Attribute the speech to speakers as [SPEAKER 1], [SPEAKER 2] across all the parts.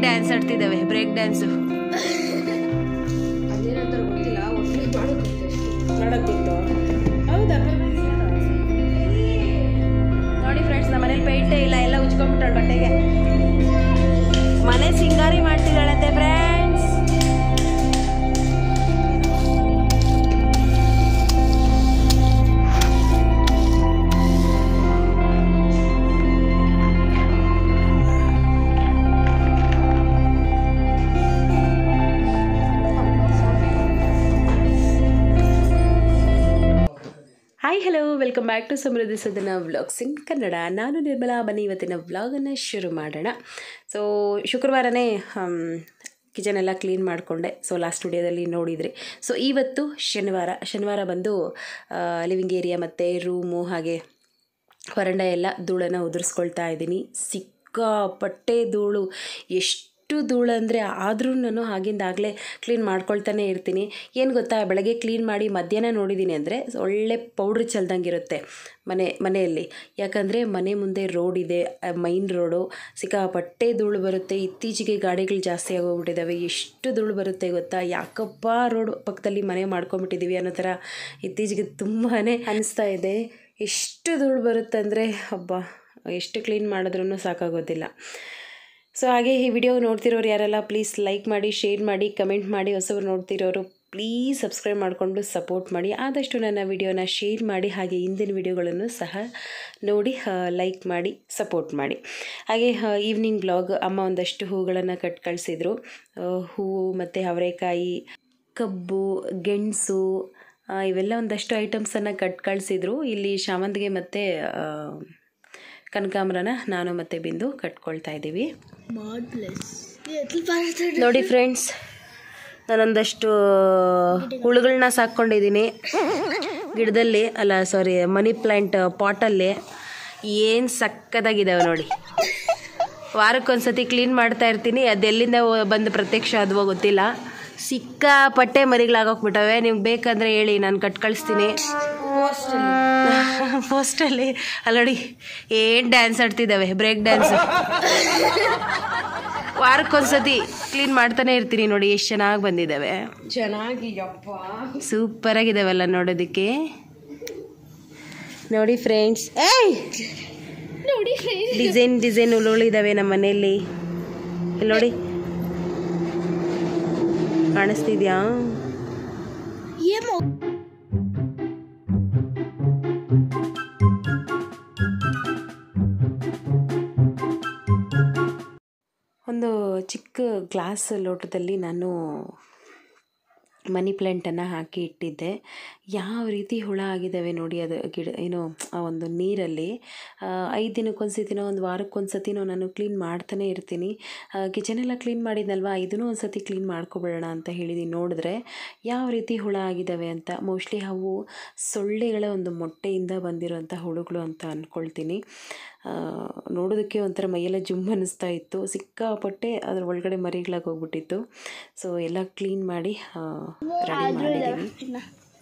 [SPEAKER 1] dance ಆಡ್ತಿದ್ದಾವೆ break dance
[SPEAKER 2] ಅದೇನಂತಾರ ಗೊತ್ತಿಲ್ಲ ಒಟ್ಟಿಗೆ ಮಾಡೋದು
[SPEAKER 1] ನೋಡಕ್ ಗೊತ್ತು ಹೌದಾ ನೋಡಿ ಫ್ರೆಂಡ್ಸ್ ನಮ್ಮ ಮನೇಲಿ ಪೇಂಟೇ ಇಲ್ಲ ಎಲ್ಲ ಉಚ್ಕೊಂಡ್ಬಿಟ್ಟಾಳ ಬಟ್ಟೆಗೆ ಮನೆ ಸಿಂಗಾರಿ ಮಾಡ್ತಿದ್ದಾಳಂತೆ friends hi hello welcome back to Samruddhi Sadana vlogs ಇನ್ ಕನ್ನಡ ನಾನು ನಿರ್ಮಲಾ ಬನ್ನಿ ಇವತ್ತಿನ ವ್ಲಾಗನ್ನು ಶುರು ಮಾಡೋಣ ಸೊ ಶುಕ್ರವಾರನೇ ಕಿಚನ್ ಎಲ್ಲ ಕ್ಲೀನ್ ಮಾಡಿಕೊಂಡೆ ಸೊ ಲಾಸ್ಟ್ ವಿಡಿಯೋದಲ್ಲಿ ನೋಡಿದ್ರಿ ಸೊ ಇವತ್ತು ಶನಿವಾರ ಶನಿವಾರ ಬಂದು ಲಿವಿಂಗ್ ಏರಿಯಾ ಮತ್ತು ರೂಮು ಹಾಗೆ ಹೊರಂಡ ಎಲ್ಲ ಧೂಳನ್ನು ಉದುರಿಸ್ಕೊಳ್ತಾ ಇದ್ದೀನಿ ಸಿಕ್ಕಾಪಟ್ಟೆ ಧೂಳು ಎಷ್ಟು ಧೂಳು ಅಂದರೆ ಆದರೂ ನಾನು ಆಗಿಂದಾಗಲೇ ಕ್ಲೀನ್ ಮಾಡ್ಕೊಳ್ತಾನೆ ಇರ್ತೀನಿ ಏನು ಗೊತ್ತಾ ಬೆಳಗ್ಗೆ ಕ್ಲೀನ್ ಮಾಡಿ ಮಧ್ಯಾಹ್ನ ನೋಡಿದ್ದೀನಿ ಅಂದರೆ ಒಳ್ಳೆ ಪೌಡ್ರ್ ಚೆಲ್ದಂಗೆ ಇರುತ್ತೆ ಮನೆ ಮನೆಯಲ್ಲಿ ಯಾಕಂದರೆ ಮನೆ ಮುಂದೆ ರೋಡ್ ಇದೆ ಮೈನ್ ರೋಡು ಸಿಕ್ಕಾಪಟ್ಟೆ ಧೂಳು ಬರುತ್ತೆ ಇತ್ತೀಚೆಗೆ ಗಾಡಿಗಳು ಜಾಸ್ತಿ ಆಗೋಗ್ಬಿಟ್ಟಿದ್ದಾವೆ ಎಷ್ಟು ಧೂಳು ಬರುತ್ತೆ ಗೊತ್ತಾ ಯಾಕಪ್ಪ ರೋಡ್ ಪಕ್ಕದಲ್ಲಿ ಮನೆ ಮಾಡ್ಕೊಂಬಿಟ್ಟಿದ್ದೀವಿ ಅನ್ನೋ ಥರ ಇತ್ತೀಚೆಗೆ ತುಂಬಾ ಅನಿಸ್ತಾ ಇದೆ ಎಷ್ಟು ಧೂಳು ಬರುತ್ತೆ ಅಂದರೆ ಹಬ್ಬ ಎಷ್ಟು ಕ್ಲೀನ್ ಮಾಡಿದ್ರೂ ಸಾಕಾಗೋದಿಲ್ಲ ಸೊ ಹಾಗೆ ಈ ವಿಡಿಯೋ ನೋಡ್ತಿರೋರು ಯಾರೆಲ್ಲ ಪ್ಲೀಸ್ ಲೈಕ್ ಮಾಡಿ ಶೇರ್ ಮಾಡಿ ಕಮೆಂಟ್ ಮಾಡಿ ಹೊಸಬ್ರು ನೋಡ್ತಿರೋರು ಪ್ಲೀಸ್ ಸಬ್ಸ್ಕ್ರೈಬ್ ಮಾಡಿಕೊಂಡು ಸಪೋರ್ಟ್ ಮಾಡಿ ಆದಷ್ಟು ನನ್ನ ವಿಡಿಯೋನ ಶೇರ್ ಮಾಡಿ ಹಾಗೆ ಹಿಂದಿನ ವಿಡಿಯೋಗಳನ್ನು ಸಹ ನೋಡಿ ಲೈಕ್ ಮಾಡಿ ಸಪೋರ್ಟ್ ಮಾಡಿ ಹಾಗೆ ಈವ್ನಿಂಗ್ ಬ್ಲಾಗ್ ಅಮ್ಮ ಒಂದಷ್ಟು ಹೂಗಳನ್ನು ಕಟ್ ಕಳಿಸಿದ್ರು ಹೂವು ಮತ್ತು ಅವರೆಕಾಯಿ ಕಬ್ಬು ಗೆಣಸು ಆ, ಇವೆಲ್ಲ ಒಂದಷ್ಟು ಐಟಮ್ಸನ್ನು ಕಟ್ ಕಳಿಸಿದ್ರು ಇಲ್ಲಿ ಶಾಮಂತಿಗೆ ಮತ್ತು ಕನಕಾಂಬರನ ನಾನು ಮತ್ತು ಬಿಂದು ಕಟ್ಕೊಳ್ತಾ ಇದ್ದೀವಿ ನೋಡಿ ಫ್ರೆಂಡ್ಸ್ ನಾನೊಂದಷ್ಟು ಹುಳುಗಳನ್ನ ಸಾಕ್ಕೊಂಡಿದ್ದೀನಿ ಗಿಡದಲ್ಲಿ ಅಲ್ಲ ಸಾರಿ ಮನಿ ಪ್ಲ್ಯಾಂಟ್ ಪಾಟಲ್ಲಿ ಏನು ಸಕ್ಕದಾಗಿದ್ದಾವೆ ನೋಡಿ ವಾರಕ್ಕೊಂದ್ಸತಿ ಕ್ಲೀನ್ ಮಾಡ್ತಾ ಇರ್ತೀನಿ ಅದೆಲ್ಲಿಂದ ಬಂದು ಪ್ರತ್ಯಕ್ಷ ಆದ್ವೋ ಗೊತ್ತಿಲ್ಲ ಸಿಕ್ಕಾಪಟ್ಟೆ ಮರಿಗಳಾಗೋಗ್ಬಿಟ್ಟವೆ ನಿಮ್ಗೆ ಬೇಕಂದ್ರೆ ಹೇಳಿ ನಾನು ಕಟ್ ಕಳಿಸ್ತೀನಿ ಪೋಸ್ಟಲ್ಲಿ ಅಲ್ಲಿ ನೋಡಿ ಏನು ಡ್ಯಾನ್ಸ್ ಆಡ್ತಿದ್ದಾವೆ ಬ್ರೇಕ್ ಡ್ಯಾನ್ಸ್ ವಾರಕ್ಕೊಂದ್ಸತಿ ಕ್ಲೀನ್ ಮಾಡ್ತಾನೆ ಇರ್ತೀನಿ ನೋಡಿ ಎಷ್ಟು ಚೆನ್ನಾಗಿ ಬಂದಿದ್ದಾವೆ
[SPEAKER 2] ಚೆನ್ನಾಗಿ ಯಪ್ಪ
[SPEAKER 1] ಸೂಪರ್ ಆಗಿದಾವಲ್ಲ ನೋಡೋದಕ್ಕೆ ನೋಡಿ ಫ್ರೆಂಡ್ಸ್ ಏಯ್
[SPEAKER 2] ನೋಡಿ
[SPEAKER 1] ಡಿಸೈನ್ ಡಿಸೈನ್ ಉಳುಳಿದಾವೆ ನಮ್ಮ ಮನೆಯಲ್ಲಿ ಇಲ್ಲಿ ನೋಡಿ ಕಾಣಿಸ್ತಿದ್ಯಾ
[SPEAKER 2] ಏಮೋ
[SPEAKER 1] ಒಂದು ಚಿಕ್ಕ ಗ್ಲಾಸ್ ಲೋಟದಲ್ಲಿ ನಾನು ಮನಿ ಪ್ಲ್ಯಾಂಟನ್ನು ಹಾಕಿ ಇಟ್ಟಿದ್ದೆ ಯಾವ ರೀತಿ ಹುಳ ಆಗಿದ್ದಾವೆ ನೋಡಿ ಅದು ಗಿಡ ಏನು ಆ ಒಂದು ನೀರಲ್ಲಿ ಆ, ಐದು ದಿನಕ್ಕೊಂದ್ಸತಿನೋ ಒಂದು ವಾರಕ್ಕೊಂದ್ಸತಿನೋ ನಾನು ಕ್ಲೀನ್ ಮಾಡ್ತಾನೆ ಇರ್ತೀನಿ ಕಿಚನೆಲ್ಲ ಕ್ಲೀನ್ ಮಾಡಿದ್ನಲ್ವ ಇದನ್ನೂ ಒಂದು ಸತಿ ಕ್ಲೀನ್ ಮಾಡ್ಕೊಬಿಡೋಣ ಅಂತ ಹೇಳಿದ್ದೀನಿ ನೋಡಿದ್ರೆ ಯಾವ ರೀತಿ ಹುಳ ಆಗಿದ್ದಾವೆ ಅಂತ ಮೋಸ್ಟ್ಲಿ ಅವು ಸೊಳ್ಳೆಗಳ ಒಂದು ಮೊಟ್ಟೆಯಿಂದ ಬಂದಿರೋಂಥ ಹುಳುಗಳು ಅಂತ ಅಂದ್ಕೊಳ್ತೀನಿ ಆ, ನೋಡೋದಕ್ಕೆ ಒಂಥರ ಮೈಯೆಲ್ಲ ಜುಮ್ ಅನ್ನಿಸ್ತಾ ಇತ್ತು ಸಿಕ್ಕಾಪಟ್ಟೆ ಅದ್ರ ಒಳಗಡೆ ಮರಿಗಳಾಗಿ ಹೋಗ್ಬಿಟ್ಟಿತ್ತು ಸೊ ಎಲ್ಲ ಕ್ಲೀನ್ ಮಾಡಿ ರೆಡಿ ಮಾಡಿದ್ದೀವಿ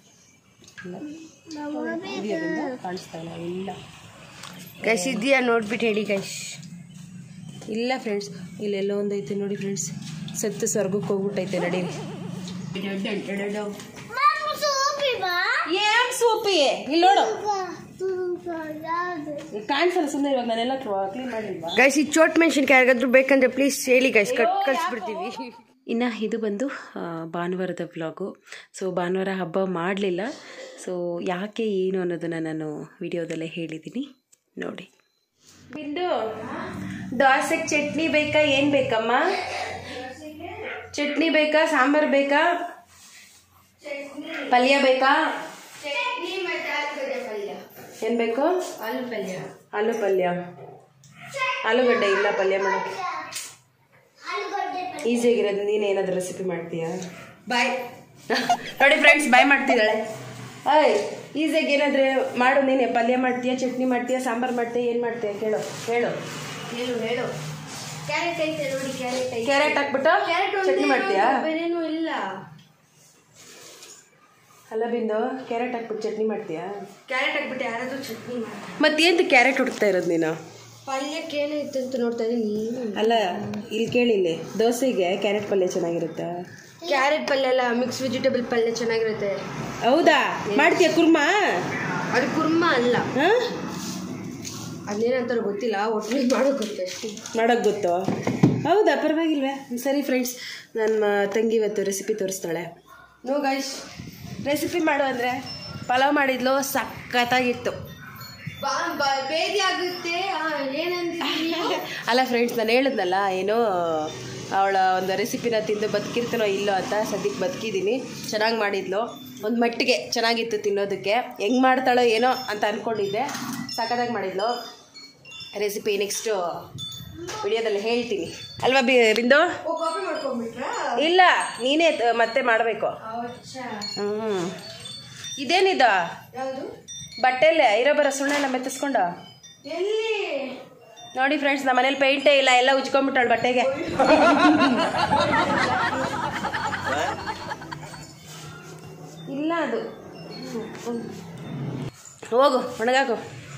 [SPEAKER 1] ಕಾಣಿಸ್ತಾ ಇಲ್ಲ ಇಲ್ಲ
[SPEAKER 2] ಗೈಸ್ ಇದೆಯಾ ನೋಡ್ಬಿಟ್ಟು ಹೇಳಿ ಗೈಸ್
[SPEAKER 1] ಇಲ್ಲ ಫ್ರೆಂಡ್ಸ್ ಇಲ್ಲೆಲ್ಲೋ ಒಂದು ಐತೆ ನೋಡಿ ಫ್ರೆಂಡ್ಸ್ ಸತ್ತು ಸ್ವರ್ಗಕ್ಕೆ ಹೋಗ್ಬಿಟ್ಟೈತೆ ನಡೀರಿ ಏನ್ ಸೋಪಿ ಇಲ್ಲಿ ನೋಡು ಕಾಣಿಸಲ್ಲ ಸುಮ್ಮನೆ ಇವಾಗ ನಾನೆಲ್ಲ ಕ್ಲೀನ್ ಮಾಡಿಲ್ವಾ
[SPEAKER 2] ಗೈಸ್ ಈ ಚೋಟ್ ಮೆಣಸಿನ್ಕಾಯಿ ಯಾರಿಗಾದ್ರೂ ಬೇಕಂದ್ರೆ ಪ್ಲೀಸ್ ಹೇಳಿ ಗೈಸ್ ಕಟ್ ಕಳಿಸ್ಬಿಡ್ತೀವಿ
[SPEAKER 1] ಇನ್ನು ಇದು ಬಂದು ಆ, ಭಾನುವಾರದ ವ್ಲಾಗು ಸೊ ಭಾನುವಾರ ಹಬ್ಬ ಮಾಡಲಿಲ್ಲ ಸೊ ಯಾಕೆ ಏನು ಅನ್ನೋದನ್ನು ನಾನು ವಿಡಿಯೋದಲ್ಲೇ ಹೇಳಿದ್ದೀನಿ ನೋಡಿ ಬಿಂದು ದೋಸೆಗೆ ಚಟ್ನಿ ಬೇಕಾ ಏನು ಬೇಕಮ್ಮ ಚಟ್ನಿ ಬೇಕಾ ಸಾಂಬಾರು ಬೇಕಾ ಪಲ್ಯ ಬೇಕಾ ಏನು ಬೇಕು
[SPEAKER 2] ಆಲೂ ಪಲ್ಯ
[SPEAKER 1] ಆಲೂ ಪಲ್ಯ ಆಲೂಗಡ್ಡೆ ಇಲ್ಲ ಪಲ್ಯ ಮಾಡೋಕ್ಕೆ ಈಸಿಯಾಗಿರೋದು ನೀನು ಏನಾದರೂ ರೆಸಿಪಿ ಮಾಡ್ತೀಯಾ
[SPEAKER 2] ಬಾಯ್
[SPEAKER 1] ನೋಡಿ ಫ್ರೆಂಡ್ಸ್ ಬಾಯ್ ಮಾಡ್ತಿದ್ದಾಳೆ ಅಯ್ ಈಸಿಯಾಗಿ ಏನಾದ್ರೆ ಮಾಡು ನೀನೆ ಪಲ್ಯ ಮಾಡ್ತೀಯಾ ಚಟ್ನಿ ಮಾಡ್ತೀಯಾ ಸಾಂಬಾರು ಮಾಡ್ತೀಯಾ ಏನು ಮಾಡ್ತೀಯಾ ಕೇಳು ಹೇಳು
[SPEAKER 2] ಹೇಳು ಹೇಳು ಕ್ಯಾರೆಟ್ ಐತೆ ನೋಡಿ ಕ್ಯಾರೆಟ್ ಐತೆ
[SPEAKER 1] ಕ್ಯಾರೆಟ್ ಹಾಕ್ಬಿಟ್ಟು ಚಟ್ನಿ ಮಾಡ್ತೀಯಾ
[SPEAKER 2] ಬೇರೇನೂ ಇಲ್ಲ
[SPEAKER 1] ಅಲ್ಲ ಬಿಂದು ಕ್ಯಾರೆಟ್ ಹಾಕ್ಬಿಟ್ಟು ಚಟ್ನಿ ಮಾಡ್ತೀಯಾ
[SPEAKER 2] ಕ್ಯಾರೆಟ್ ಹಾಕ್ಬಿಟ್ಟು ಯಾರಾದ್ರೂ ಚಟ್ನಿ ಮಾಡಿ
[SPEAKER 1] ಮತ್ತೇಂತ ಕ್ಯಾರೆಟ್ ಹುಡುಕ್ತಾ ಇರೋದು ನೀನು
[SPEAKER 2] ಪಲ್ಯಕ್ಕೆ ಏನಾಯ್ತು ಅಂತ ನೋಡ್ತಾ ಇದೀನಿ
[SPEAKER 1] ಅಲ್ಲ ಇಲ್ಲಿ ಕೇಳಿ ಇಲ್ಲಿ ದೋಸೆಗೆ ಕ್ಯಾರೆಟ್ ಪಲ್ಯ ಚೆನ್ನಾಗಿರುತ್ತೆ
[SPEAKER 2] ಕ್ಯಾರೆಟ್ ಪಲ್ಯ ಅಲ್ಲ ಮಿಕ್ಸ್ ವೆಜಿಟೇಬಲ್ ಪಲ್ಯ ಚೆನ್ನಾಗಿರುತ್ತೆ
[SPEAKER 1] ಹೌದಾ ಮಾಡ್ತೀಯ ಕುರ್ಮಾ
[SPEAKER 2] ಅದು ಕುರ್ಮ ಅಲ್ಲ
[SPEAKER 1] ಹಾಂ
[SPEAKER 2] ಅದೇನಂತಾರ ಗೊತ್ತಿಲ್ಲ ಒಟ್ಟಿಗೆ ಮಾಡೋಕೆ ಗೊತ್ತು ಅಷ್ಟೇ
[SPEAKER 1] ಮಾಡೋಕ್ಕೆ ಗೊತ್ತು ಹೌದಾ ಪರವಾಗಿಲ್ವೇ ಸರಿ ಫ್ರೆಂಡ್ಸ್ ನನ್ನ ತಂಗಿ ಇವತ್ತು ರೆಸಿಪಿ ತೋರಿಸ್ತಾಳೆ
[SPEAKER 2] ನೋ ಗೈಸ್
[SPEAKER 1] ರೆಸಿಪಿ ಮಾಡು ಅಂದರೆ ಪಲಾವ್ ಮಾಡಿದ್ಲು ಸಖತ್ತಾಗಿತ್ತು
[SPEAKER 2] ಬೇದಿ ಆಗುತ್ತೆ ಏನಂದ್ರೆ
[SPEAKER 1] ಅಲ್ಲ ಫ್ರೆಂಡ್ಸ್ ನಾನು ಹೇಳಿದ್ನಲ್ಲ ಏನೋ ಅವಳ ಒಂದು ರೆಸಿಪಿನ ತಿಂದು ಬದುಕಿರ್ತೀನೋ ಇಲ್ಲೋ ಅಂತ ಸದ್ಯಕ್ಕೆ ಬದುಕಿದ್ದೀನಿ ಚೆನ್ನಾಗಿ ಮಾಡಿದ್ಲು ಒಂದು ಮಟ್ಟಿಗೆ ಚೆನ್ನಾಗಿತ್ತು ತಿನ್ನೋದಕ್ಕೆ ಹೆಂಗೆ ಮಾಡ್ತಾಳೋ ಏನೋ ಅಂತ ಅಂದ್ಕೊಂಡಿದ್ದೆ ಸಖತ್ತಾಗಿ ಮಾಡಿದ್ಲು ರೆಸಿಪಿ ನೆಕ್ಸ್ಟು ವಿಡಿಯೋದಲ್ಲಿ ಹೇಳ್ತೀನಿ ಅಲ್ವಾ ಬಿ ಬಿಂದು
[SPEAKER 2] ಕಾಪಿ ಮಾಡ್ಕೊಂಡ್ಬಿಟ್ರಾ
[SPEAKER 1] ಇಲ್ಲ ನೀನೇ ತ- ಮತ್ತೆ ಮಾಡಬೇಕು ಹ್ಞೂ ಇದೇನಿದು
[SPEAKER 2] ಯಾವುದು
[SPEAKER 1] ಬಟ್ಟೆಲ್ಲೇ ಇರೋ ಬರೋ ಸುಣ್ಣೆಲ್ಲ ಮೆತ್ತಿಸ್ಕೊಂಡು
[SPEAKER 2] ಎಲ್ಲಿ
[SPEAKER 1] ನೋಡಿ ಫ್ರೆಂಡ್ಸ್ ನಮ್ಮ ಮನೇಲಿ ಪೇಂಟೇ ಇಲ್ಲ ಎಲ್ಲ ಉಜ್ಕೊಂಡ್ಬಿಟ್ಟಾಳು ಬಟ್ಟೆಗೆ ಇಲ್ಲ ಅದು ಹೋಗು ಒಣಗಾಕು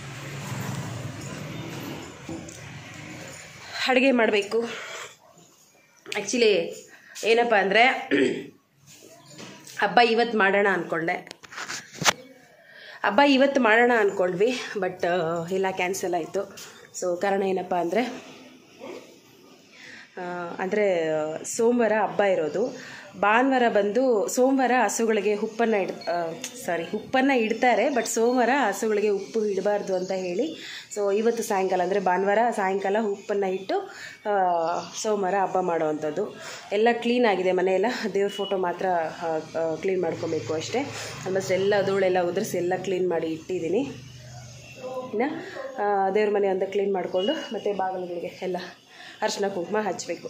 [SPEAKER 1] ಅಡುಗೆ ಮಾಡಬೇಕು ಆ್ಯಕ್ಚುಲಿ ಏನಪ್ಪ ಅಂದರೆ ಹಬ್ಬ ಇವತ್ತು ಮಾಡೋಣ ಅಂದ್ಕೊಂಡೆ ಹಬ್ಬ ಇವತ್ತು ಮಾಡೋಣ ಅಂದ್ಕೊಂಡ್ವಿ ಬಟ್ ಎಲ್ಲ ಕ್ಯಾನ್ಸಲ್ ಆಯಿತು ಸೊ ಕಾರಣ ಏನಪ್ಪ ಅಂದರೆ ಅಂದರೆ ಸೋಮವಾರ ಹಬ್ಬ ಇರೋದು ಭಾನುವಾರ ಬಂದು ಸೋಮವಾರ ಹಸುಗಳಿಗೆ ಉಪ್ಪನ್ನು ಇಡ್ ಸಾರಿ ಉಪ್ಪನ್ನು ಇಡ್ತಾರೆ ಬಟ್ ಸೋಮವಾರ ಹಸುಗಳಿಗೆ ಉಪ್ಪು ಇಡಬಾರ್ದು ಅಂತ ಹೇಳಿ ಸೊ ಇವತ್ತು ಸಾಯಂಕಾಲ ಅಂದರೆ ಭಾನುವಾರ ಸಾಯಂಕಾಲ ಉಪ್ಪನ್ನು ಇಟ್ಟು ಆ, ಸೋಮವಾರ ಹಬ್ಬ ಮಾಡುವಂಥದ್ದು ಎಲ್ಲ ಕ್ಲೀನ್ ಆಗಿದೆ ಮನೆಯೆಲ್ಲ ದೇವ್ರ ಫೋಟೋ ಮಾತ್ರ ಕ್ಲೀನ್ ಮಾಡ್ಕೊಬೇಕು ಅಷ್ಟೇ ಆಲ್ಮೋಸ್ಟ್ ಎಲ್ಲ ಧೂಳೆಲ್ಲ ಉದುರಿಸಿ ಎಲ್ಲ ಕ್ಲೀನ್ ಮಾಡಿ ಇಟ್ಟಿದ್ದೀನಿ ಇನ್ನು ದೇವ್ರ ಮನೆ ಅಂತ ಕ್ಲೀನ್ ಮಾಡಿಕೊಂಡು ಮತ್ತು ಬಾಗಿಲುಗಳಿಗೆ ಎಲ್ಲ ಅರಿಶಿನ ಕುಂಕುಮ ಹಚ್ಚಬೇಕು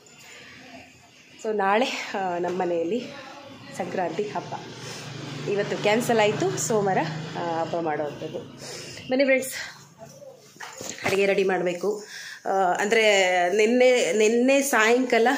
[SPEAKER 1] ಸೊ ನಾಳೆ ಆ, ನಮ್ಮ ಮನೆಯಲ್ಲಿ ಸಂಕ್ರಾಂತಿ ಹಬ್ಬ ಇವತ್ತು ಕ್ಯಾನ್ಸಲ್ ಆಯಿತು ಸೋಮವಾರ ಆ, ಹಬ್ಬ ಮಾಡುವಂಥದ್ದು ಬನ್ನಿ ಫ್ರೆಂಡ್ಸ್ ಅಡುಗೆ ರೆಡಿ ಮಾಡಬೇಕು ಅಂದರೆ ನಿನ್ನೆ ನಿನ್ನೆ ಸಾಯಂಕಾಲ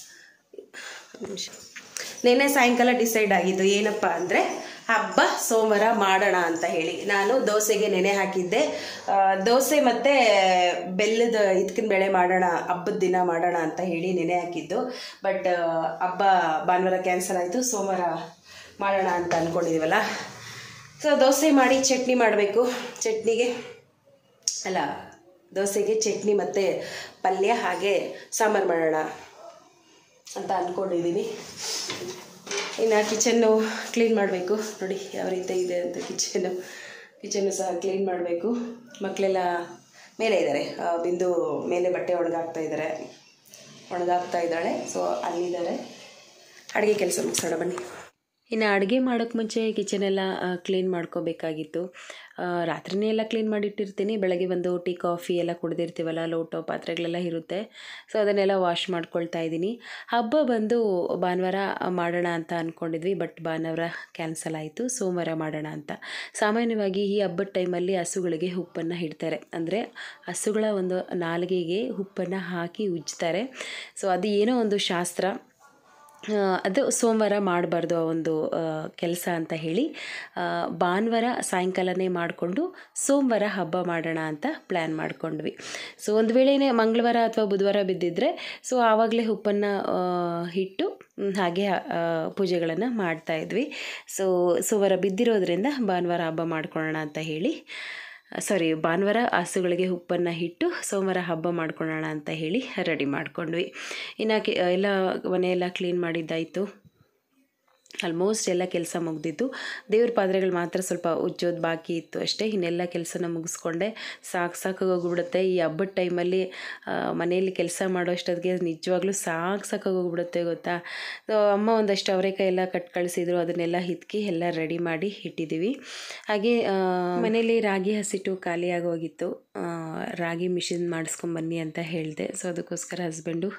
[SPEAKER 1] ನಿಮಿಷ ನಿನ್ನೆ ಸಾಯಂಕಾಲ ಡಿಸೈಡ್ ಆಗಿದ್ದು ಏನಪ್ಪ ಅಂದರೆ ಹಬ್ಬ ಸೋಮವಾರ ಮಾಡೋಣ ಅಂತ ಹೇಳಿ ನಾನು ದೋಸೆಗೆ ನೆನೆ ಹಾಕಿದ್ದೆ ಆ, ದೋಸೆ ಮತ್ತು ಬೆಲ್ಲದ ಇದಕ್ಕಿನ ಬೇಳೆ ಮಾಡೋಣ ಹಬ್ಬದ ದಿನ ಮಾಡೋಣ ಅಂತ ಹೇಳಿ ನೆನೆ ಹಾಕಿದ್ದು ಬಟ್ ಹಬ್ಬ ಭಾನುವಾರ ಕ್ಯಾನ್ಸಲ್ ಆಯಿತು ಸೋಮವಾರ ಮಾಡೋಣ ಅಂತ ಅಂದ್ಕೊಂಡಿದ್ದೀವಲ್ಲ ಸೊ ದೋಸೆ ಮಾಡಿ ಚಟ್ನಿ ಮಾಡಬೇಕು ಚಟ್ನಿಗೆ ಅಲ್ಲ ದೋಸೆಗೆ ಚಟ್ನಿ ಮತ್ತು ಪಲ್ಯ ಹಾಗೆ ಸಾಂಬಾರು ಮಾಡೋಣ ಅಂತ ಅಂದ್ಕೊಂಡಿದ್ದೀನಿ ಇನ್ನು ಕಿಚನ್ನು ಕ್ಲೀನ್ ಮಾಡಬೇಕು ನೋಡಿ ಯಾವ ರೀತಿ ಇದೆ ಅಂತ ಕಿಚನ್ನು ಕಿಚನ್ನು ಸಹ ಕ್ಲೀನ್ ಮಾಡಬೇಕು ಮಕ್ಕಳೆಲ್ಲ ಮೇಲೆ ಇದ್ದಾರೆ ಆ, ಬಿಂದು ಮೇಲೆ ಬಟ್ಟೆ ಒಣಗಾಕ್ತಾ ಇದ್ದಾರೆ ಒಣಗಾಕ್ತಾ ಇದ್ದಾಳೆ ಸೊ ಅಲ್ಲಿದ್ದಾರೆ ಅಡುಗೆ ಕೆಲಸ ಮುಗಿಸೋಣ ಬನ್ನಿ ಇನ್ನು ಅಡುಗೆ ಮಾಡೋಕ್ಕೆ ಮುಂಚೆ ಕಿಚನೆಲ್ಲ ಕ್ಲೀನ್ ಮಾಡ್ಕೋಬೇಕಾಗಿತ್ತು ಆ, ರಾತ್ರಿನೇ ಎಲ್ಲ ಕ್ಲೀನ್ ಮಾಡಿಟ್ಟಿರ್ತೀನಿ ಬೆಳಗ್ಗೆ ಬಂದು ಟೀ ಕಾಫಿ ಎಲ್ಲ ಕುಡ್ದಿರ್ತೀವಲ್ಲ ಲೋಟೋ ಪಾತ್ರೆಗಳೆಲ್ಲ ಇರುತ್ತೆ ಸೊ ಅದನ್ನೆಲ್ಲ ವಾಶ್ ಮಾಡ್ಕೊಳ್ತಾ ಇದ್ದೀನಿ ಹಬ್ಬ ಬಂದು ಭಾನುವಾರ ಮಾಡೋಣ ಅಂತ ಅಂದ್ಕೊಂಡಿದ್ವಿ ಬಟ್ ಭಾನುವಾರ ಕ್ಯಾನ್ಸಲ್ ಆಯಿತು ಸೋಮವಾರ ಮಾಡೋಣ ಅಂತ ಸಾಮಾನ್ಯವಾಗಿ ಈ ಹಬ್ಬದ ಟೈಮಲ್ಲಿ ಹಸುಗಳಿಗೆ ಉಪ್ಪನ್ನು ಇಡ್ತಾರೆ ಅಂದರೆ ಹಸುಗಳ ಒಂದು ನಾಲಿಗೆಗೆ ಉಪ್ಪನ್ನು ಹಾಕಿ ಉಜ್ತಾರೆ ಸೊ ಅದು ಏನೋ ಒಂದು ಶಾಸ್ತ್ರ ಆ, ಅದು ಸೋಮವಾರ ಮಾಡಬಾರ್ದು ಆ ಒಂದು ಕೆಲಸ ಅಂತ ಹೇಳಿ ಆ, ಭಾನುವಾರ ಸಾಯಂಕಾಲನೇ ಮಾಡಿಕೊಂಡು ಸೋಮವಾರ ಹಬ್ಬ ಮಾಡೋಣ ಅಂತ ಪ್ಲ್ಯಾನ್ ಮಾಡ್ಕೊಂಡ್ವಿ ಸೊ ಒಂದು ವೇಳೆನೇ ಮಂಗಳವಾರ ಅಥವಾ ಬುಧವಾರ ಬಿದ್ದಿದ್ರೆ ಸೊ ಆವಾಗಲೇ ಉಪ್ಪನ್ನು ಇಟ್ಟು ಮ್, ಹಾಗೆ ಪೂಜೆಗಳನ್ನು ಮಾಡ್ತಾ ಇದ್ವಿ ಸೊ ಸೋಮವಾರ ಬಿದ್ದಿರೋದ್ರಿಂದ ಭಾನುವಾರ ಹಬ್ಬ ಮಾಡ್ಕೊಳ್ಳೋಣ ಅಂತ ಹೇಳಿ ಸಾರಿ ಭಾನುವಾರ ಹಸುಗಳಿಗೆ ಉಪ್ಪನ್ನು ಇಟ್ಟು ಸೋಮವಾರ ಹಬ್ಬ ಮಾಡ್ಕೊಳ್ಳೋಣ ಅಂತ ಹೇಳಿ ರೆಡಿ ಮಾಡ್ಕೊಂಡ್ವಿ ಇನ್ನು ಕಿ ಎಲ್ಲ ಮನೆಯೆಲ್ಲ ಕ್ಲೀನ್ ಮಾಡಿದ್ದಾಯಿತು ಆಲ್ಮೋಸ್ಟ್ ಎಲ್ಲ ಕೆಲಸ ಮುಗ್ದಿದ್ದು ದೇವ್ರ ಪಾತ್ರೆಗಳು ಮಾತ್ರ ಸ್ವಲ್ಪ ಉಜ್ಜೋದು ಬಾಕಿ ಇತ್ತು ಅಷ್ಟೇ ಇನ್ನೆಲ್ಲ ಕೆಲಸನ ಮುಗಿಸ್ಕೊಂಡೆ ಸಾಕು ಸಾಕಾಗೋಗ್ಬಿಡುತ್ತೆ ಈ ಹಬ್ಬದ ಟೈಮಲ್ಲಿ ಮನೆಯಲ್ಲಿ ಕೆಲಸ ಮಾಡೋ ಅಷ್ಟೊತ್ತಿಗೆ ನಿಜವಾಗ್ಲೂ ಸಾಕು ಸಾಕಾಗೋಗ್ಬಿಡುತ್ತೆ ಗೊತ್ತಾ ಸೊ ಅಮ್ಮ ಒಂದಷ್ಟು ಅವರೆಕಾಯಿ ಎಲ್ಲ ಕಟ್ ಕಳಿಸಿದ್ರು ಅದನ್ನೆಲ್ಲ ಹಿತ್ಕಿ ಎಲ್ಲ ರೆಡಿ ಮಾಡಿ ಇಟ್ಟಿದ್ದೀವಿ ಹಾಗೆ ಆ, ಮನೇಲಿ ರಾಗಿ ಹಸಿಟ್ಟು ಖಾಲಿಯಾಗೋಗಿತ್ತು ಆ, ರಾಗಿ ಮಿಷಿನ್ ಮಾಡಿಸ್ಕೊಂಬನ್ನಿ ಅಂತ ಹೇಳಿದೆ ಸೊ ಅದಕ್ಕೋಸ್ಕರ ಹಸ್ಬೆಂಡು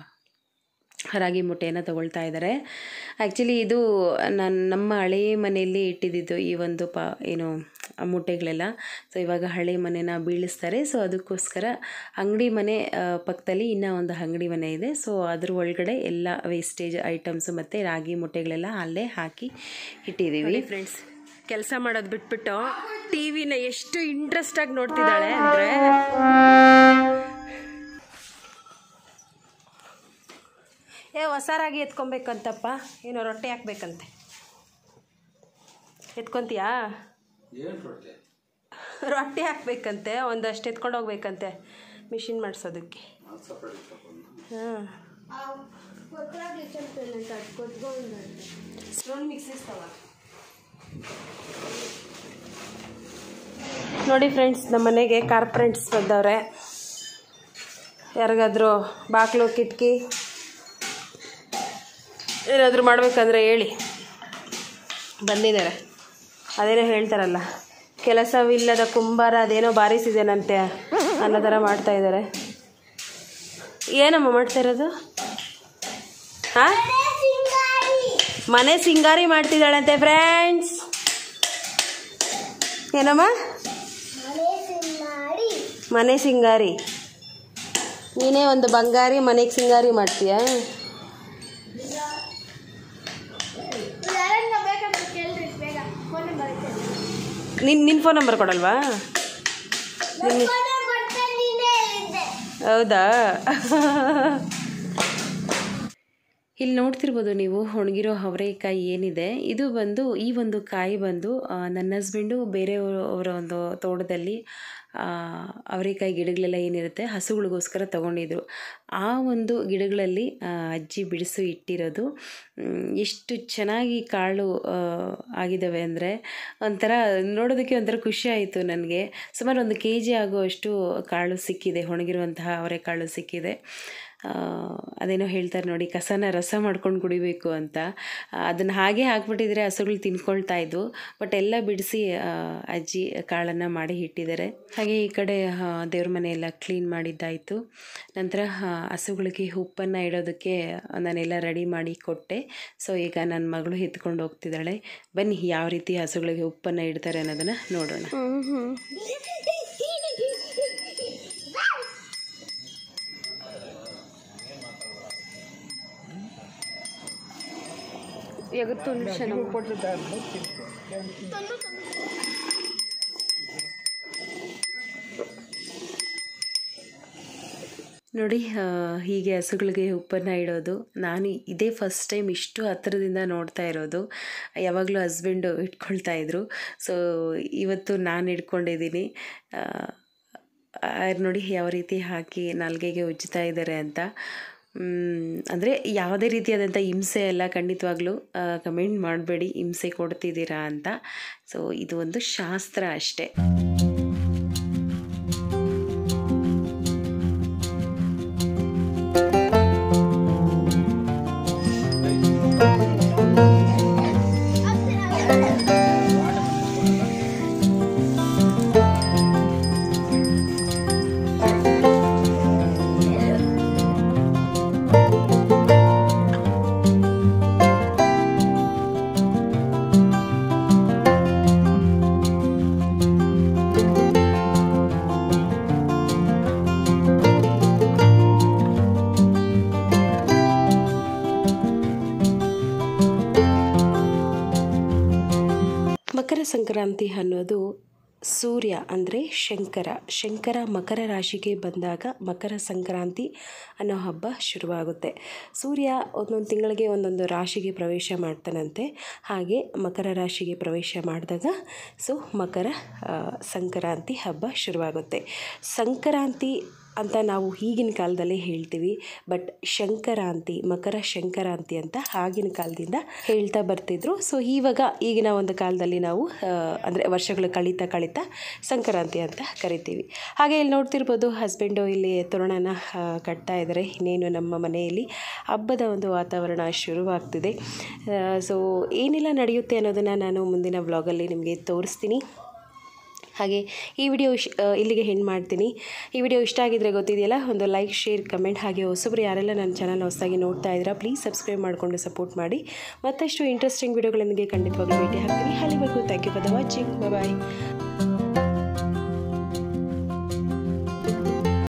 [SPEAKER 1] ರಾಗಿ ಮುಟ್ಟೆಯನ್ನು ತಗೊಳ್ತಾ ಇದ್ದಾರೆ ಆ್ಯಕ್ಚುಲಿ ಇದು ನಾನು ನಮ್ಮ ಹಳೆಯ ಮನೆಯಲ್ಲಿ ಇಟ್ಟಿದ್ದಿದ್ದು ಈ ಒಂದು ಪ ಏನು ಆ ಮೂಟೆಗಳೆಲ್ಲ ಸೊ ಇವಾಗ ಹಳೆ ಮನೆನ ಬೀಳಿಸ್ತಾರೆ ಸೊ ಅದಕ್ಕೋಸ್ಕರ ಅಂಗಡಿ ಮನೆ ಆ, ಪಕ್ಕದಲ್ಲಿ ಇನ್ನೂ ಒಂದು ಅಂಗಡಿ ಮನೆ ಇದೆ ಸೊ ಅದ್ರ ಒಳಗಡೆ ಎಲ್ಲ ವೇಸ್ಟೇಜ್ ಐಟಮ್ಸು ಮತ್ತು ರಾಗಿ ಮುಟ್ಟೆಗಳೆಲ್ಲ ಅಲ್ಲೇ ಹಾಕಿ ಇಟ್ಟಿದ್ದೀವಿ ಫ್ರೆಂಡ್ಸ್ ಕೆಲಸ ಮಾಡೋದು ಬಿಟ್ಬಿಟ್ಟು
[SPEAKER 2] ಟಿವಿನ ಎಷ್ಟು ಇಂಟ್ರೆಸ್ಟ್ ಆಗಿ ನೋಡ್ತಿದ್ದಾಳೆ ಅಂದ್ರೆ
[SPEAKER 1] ಏ ಹೊಸಾರಾಗಿ ಎತ್ಕೊಬೇಕಂತಪ್ಪ ಏನೋ ರೊಟ್ಟೆ ಹಾಕ್ಬೇಕಂತೆ ಎತ್ಕೊಂತೀಯಾ ರೊಟ್ಟಿ ಹಾಕ್ಬೇಕಂತೆ ಒಂದಷ್ಟು ಎತ್ಕೊಂಡು ಹೋಗ್ಬೇಕಂತೆ ಮಿಷಿನ್ ಮಾಡಿಸೋದಕ್ಕೆ ಹಾಂ ಸ್ಪೂನ್ ಮಿಕ್ಸಿ ಇರ್ತಾವ ನೋಡಿ ಫ್ರೆಂಡ್ಸ್ ನಮ್ಮ ಮನೆಗೆ ಕಾರ್ಪೊರೇಟ್ಸ್ ಬಂದವ್ರೆ ಯಾರಿಗಾದ್ರೂ ಬಾಗಿಲು ಕಿಟಕಿ ಏನಾದರೂ ಮಾಡಬೇಕಂದ್ರೆ ಹೇಳಿ ಬಂದಿದ್ದಾರೆ ಅದೇನೋ ಹೇಳ್ತಾರಲ್ಲ ಕೆಲಸವಿಲ್ಲದ ಕುಂಬಾರ ಅದೇನೋ ಬಾರಿಸಿದೇನಂತೆ ಅನ್ನೋ ಥರ ಮಾಡ್ತಾ ಇದ್ದಾರೆ ಏನಮ್ಮ ಮಾಡ್ತಾ ಇರೋದು ಹಾಂ ಮನೆ ಸಿಂಗಾರಿ ಮಾಡ್ತಿದ್ದಾಳಂತೆ ಫ್ರೆಂಡ್ಸ್ ಏನಮ್ಮ ಮನೆ ಸಿಂಗಾರಿ ನೀನೇ ಒಂದು ಬಂಗಾರಿ ಮನೆಗೆ ಸಿಂಗಾರಿ ಮಾಡ್ತೀಯಾ ನಿನ್ ನಿನ್ನ ಫೋನ್ ನಂಬರ್ ಕೊಡಲ್ವಾ ನಿನ್ನ ಹೌದಾ ಇಲ್ಲಿ ನೋಡ್ತಿರ್ಬೋದು ನೀವು ಒಣಗಿರೋ ಅವರೆಕಾಯಿ ಏನಿದೆ ಇದು ಬಂದು ಈ ಒಂದು ಕಾಯಿ ಬಂದು ಆ, ನನ್ನ ಹಸ್ಬೆಂಡು ಬೇರೆಯವರ ಒಂದು ತೋಟದಲ್ಲಿ ಆ, ಅವರೆಕಾಯಿ ಗಿಡಗಳೆಲ್ಲ ಏನಿರುತ್ತೆ ಹಸುಗಳಿಗೋಸ್ಕರ ತಗೊಂಡಿದ್ರು ಆ ಒಂದು ಗಿಡಗಳಲ್ಲಿ ಆ, ಅಜ್ಜಿ ಬಿಡಿಸು ಇಟ್ಟಿರೋದು ಮ್, ಎಷ್ಟು ಚೆನ್ನಾಗಿ ಕಾಳು ಆ, ಆಗಿದ್ದಾವೆ ಅಂದರೆ ಒಂಥರ ನೋಡೋದಕ್ಕೆ ಒಂಥರ ಖುಷಿ ಆಯಿತು ನನಗೆ ಸುಮಾರು ಒಂದು ಕೆ ಜಿ ಆಗುವಷ್ಟು ಕಾಳು ಸಿಕ್ಕಿದೆ ಒಣಗಿರುವಂತಹ ಅವರೆಕಾಳು ಸಿಕ್ಕಿದೆ ಆ, ಅದೇನೋ ಹೇಳ್ತಾರೆ ನೋಡಿ ಕಸನ ರಸ ಮಾಡ್ಕೊಂಡು ಕುಡಿಬೇಕು ಅಂತ ಅದನ್ನು ಹಾಗೆ ಹಾಕ್ಬಿಟ್ಟಿದ್ರೆ ಹಸುಗಳು ತಿನ್ಕೊಳ್ತಾ ಇದ್ವು ಬಟ್ ಎಲ್ಲ ಬಿಡಿಸಿ ಅಜ್ಜಿ ಕಾಳನ್ನು ಮಾಡಿ ಇಟ್ಟಿದ್ದಾರೆ ಹಾಗೆ ಈ ಕಡೆ ಆ, ದೇವ್ರ ಮನೆ ಎಲ್ಲ ಕ್ಲೀನ್ ಮಾಡಿದ್ದಾಯಿತು ನಂತರ ಆ, ಹಸುಗಳಿಗೆ ಉಪ್ಪನ್ನು ಇಡೋದಕ್ಕೆ ನಾನೆಲ್ಲ ರೆಡಿ ಮಾಡಿ ಕೊಟ್ಟೆ ಸೊ ಈಗ ನನ್ನ ಮಗಳು ಎತ್ಕೊಂಡು ಹೋಗ್ತಿದ್ದಾಳೆ ಬನ್ನಿ ಯಾವ ರೀತಿ ಹಸುಗಳಿಗೆ ಉಪ್ಪನ್ನು ಇಡ್ತಾರೆ ಅನ್ನೋದನ್ನು ನೋಡೋಣ
[SPEAKER 2] ಎಗತ್ತು ನಿಮಿಷ
[SPEAKER 1] ನೋಡಿ ಆ, ಹೀಗೆ ಹಸುಗಳಿಗೆ ಉಪ್ಪನ್ನು ಇಡೋದು ನಾನು ಇದೇ ಫಸ್ಟ್ ಟೈಮ್ ಇಷ್ಟು ಹತ್ತಿರದಿಂದ ನೋಡ್ತಾ ಇರೋದು ಯಾವಾಗಲೂ ಹಸ್ಬೆಂಡು ಇಟ್ಕೊಳ್ತಾ ಇದ್ರು ಸೊ ಇವತ್ತು ನಾನು ಇಟ್ಕೊಂಡಿದ್ದೀನಿ ಆ, ಆ, ನೋಡಿ ಯಾವ ರೀತಿ ಹಾಕಿ ನಾಲ್ಗೆಗೆ ಉಜ್ಜುತ್ತಾ ಇದ್ದಾರೆ ಅಂತ ಅಂದರೆ ಯಾವುದೇ ರೀತಿಯಾದಂಥ ಹಿಂಸೆ ಎಲ್ಲ ಖಂಡಿತವಾಗ್ಲೂ ಕಮೆಂಟ್ ಮಾಡಬೇಡಿ ಹಿಂಸೆ ಕೊಡ್ತಿದ್ದೀರಾ ಅಂತ ಸೊ ಇದು ಒಂದು ಶಾಸ್ತ್ರ ಅಷ್ಟೇ ಮಕರ ಸಂಕ್ರಾಂತಿ ಅನ್ನೋದು ಸೂರ್ಯ ಅಂದರೆ ಶಂಕರ ಶಂಕರ ಮಕರ ರಾಶಿಗೆ ಬಂದಾಗ ಮಕರ ಸಂಕ್ರಾಂತಿ ಅನ್ನೋ ಹಬ್ಬ ಶುರುವಾಗುತ್ತೆ ಸೂರ್ಯ ಒಂದೊಂದು ತಿಂಗಳಿಗೆ ಒಂದೊಂದು ರಾಶಿಗೆ ಪ್ರವೇಶ ಮಾಡ್ತಾನಂತೆ ಹಾಗೆ ಮಕರ ರಾಶಿಗೆ ಪ್ರವೇಶ ಮಾಡಿದಾಗ ಸೊ ಮಕರ ಆ, ಸಂಕ್ರಾಂತಿ ಹಬ್ಬ ಶುರುವಾಗುತ್ತೆ ಸಂಕ್ರಾಂತಿ ಅಂತ ನಾವು ಈಗಿನ ಕಾಲದಲ್ಲಿ ಹೇಳ್ತೀವಿ ಬಟ್ ಶಂಕರಾಂತಿ ಮಕರ ಶಂಕರಾಂತಿ ಅಂತ ಆಗಿನ ಕಾಲದಿಂದ ಹೇಳ್ತಾ ಬರ್ತಿದ್ರು ಸೊ ಇವಾಗ ಈಗಿನ ಒಂದು ಕಾಲದಲ್ಲಿ ನಾವು ಅಂದರೆ ವರ್ಷಗಳು ಕಳೀತಾ ಕಳೀತಾ ಸಂಕ್ರಾಂತಿ ಅಂತ ಕರಿತೀವಿ ಹಾಗೆ ಇಲ್ಲಿ ನೋಡ್ತಿರ್ಬೋದು ಹಸ್ಬೆಂಡು ಇಲ್ಲಿ ತೋರಣನ ಆ, ಕಟ್ತಾ ಇದ್ದಾರೆ ಇನ್ನೇನು ನಮ್ಮ ಮನೆಯಲ್ಲಿ ಹಬ್ಬದ ಒಂದು ವಾತಾವರಣ ಶುರುವಾಗ್ತಿದೆ ಸೊ ಏನೆಲ್ಲ ನಡೆಯುತ್ತೆ ಅನ್ನೋದನ್ನು ನಾನು ಮುಂದಿನ ವ್ಲಾಗಲ್ಲಿ ನಿಮಗೆ ತೋರಿಸ್ತೀನಿ ಹಾಗೆ ಈ ವಿಡಿಯೋ ಇಶ್ ಆ, ಇಲ್ಲಿಗೆ ಹೆಣ್ಣು ಮಾಡ್ತೀನಿ ಈ ವಿಡಿಯೋ ಇಷ್ಟ ಆಗಿದ್ರೆ ಗೊತ್ತಿದೆಯಲ್ಲ ಒಂದು ಲೈಕ್ ಶೇರ್ ಕಮೆಂಟ್ ಹಾಗೆ ಹೊಸಬ್ರು ಯಾರೆಲ್ಲ ನನ್ನ ಚಾನಲ್ ಹೊಸದಾಗಿ ನೋಡ್ತಾ ಇದ್ದೀರಾ ಪ್ಲೀಸ್ ಸಬ್ಸ್ಕ್ರೈಬ್ ಮಾಡಿಕೊಂಡು ಸಪೋರ್ಟ್ ಮಾಡಿ ಮತ್ತಷ್ಟು ಇಂಟ್ರೆಸ್ಟಿಂಗ್ ವಿಡಿಯೋಗಳೊಂದಿಗೆ ಖಂಡಿತವಾಗ್ಲೂ ಭೇಟಿ ಹಾಕ್ತೀನಿ ಅಲ್ಲಿವರೆಗೂ thank you for the watching bye